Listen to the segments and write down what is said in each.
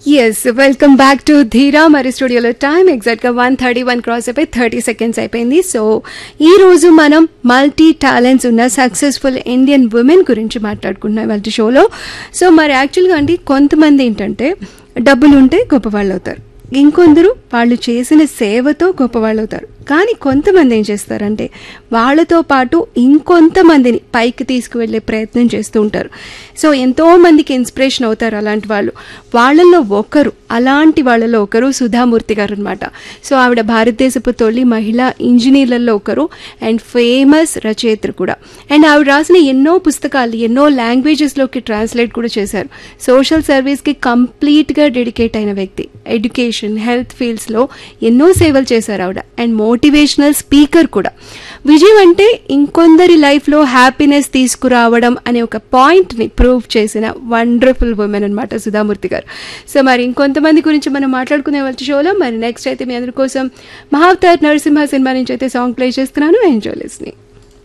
yes welcome back to ధీరా మరి స్టూడియోలో టైం ఎగ్జాక్ట్గా వన్ థర్టీ వన్ క్రాస్ అయిపోయి థర్టీ సెకండ్స్ అయిపోయింది సో ఈ రోజు మనం మల్టీ టాలెంట్స్ ఉన్న సక్సెస్ఫుల్ ఇండియన్ ఉమెన్ గురించి మాట్లాడుకుంటున్నాం వాళ్ళ షోలో సో మరి యాక్చువల్గా అండి కొంతమంది ఏంటంటే డబ్బులు ఉంటే గొప్పవాళ్ళు అవుతారు ఇంకొందరు వాళ్ళు చేసిన సేవతో గొప్పవాళ్ళు అవుతారు కానీ కొంతమంది ఏం చేస్తారంటే వాళ్ళతో పాటు ఇంకొంతమందిని పైకి తీసుకువెళ్ళే ప్రయత్నం చేస్తూ ఉంటారు సో ఎంతో మందికి ఇన్స్పిరేషన్ అవుతారు అలాంటి వాళ్ళు వాళ్ళల్లో ఒకరు అలాంటి వాళ్ళలో ఒకరు సుధామూర్తి గారు అనమాట సో ఆవిడ భారతదేశపు తొలి మహిళా ఇంజనీర్లలో ఒకరు అండ్ ఫేమస్ రచయిత్రి కూడా అండ్ ఆవిడ రాసిన ఎన్నో పుస్తకాలు ఎన్నో లాంగ్వేజెస్లోకి ట్రాన్స్లేట్ కూడా చేశారు సోషల్ సర్వీస్కి కంప్లీట్గా డెడికేట్ అయిన వ్యక్తి ఎడ్యుకేషన్ హెల్త్ ఫీల్డ్స్లో ఎన్నో సేవలు చేశారు ఆవిడ అండ్ మోటివేషనల్ స్పీకర్ కూడా విజయం అంటే ఇంకొందరి లైఫ్లో హ్యాపీనెస్ తీసుకురావడం అనే ఒక పాయింట్ని ప్రూవ్ చేసిన వండర్ఫుల్ ఉమెన్ అనమాట సుధామూర్తి గారు సో మరి ఇంకొంతమంది గురించి మనం మాట్లాడుకునే వచ్చే షోలో మరి నెక్స్ట్ అయితే మీ అందరి కోసం మహావతార్ నరసింహ సినిమా నుంచి అయితే సాంగ్ ప్లే చేస్తున్నాను ఎంజాయ్ లిస్ని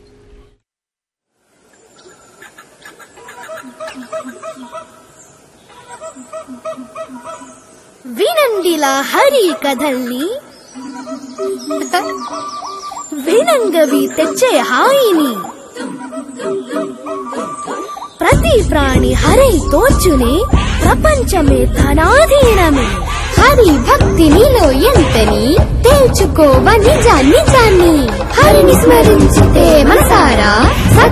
వినండిలా హరి కథల్ని వినంగవి తెచ్చే హాయిని ప్రతి ప్రాణి హరి తోచునే ప్రపంచమే ధనాధీనమే హరి భక్తి నీలో ఎంతని తేల్చుకోవ నిజ నిజాన్ని హరిని స్మరించితే మనసారా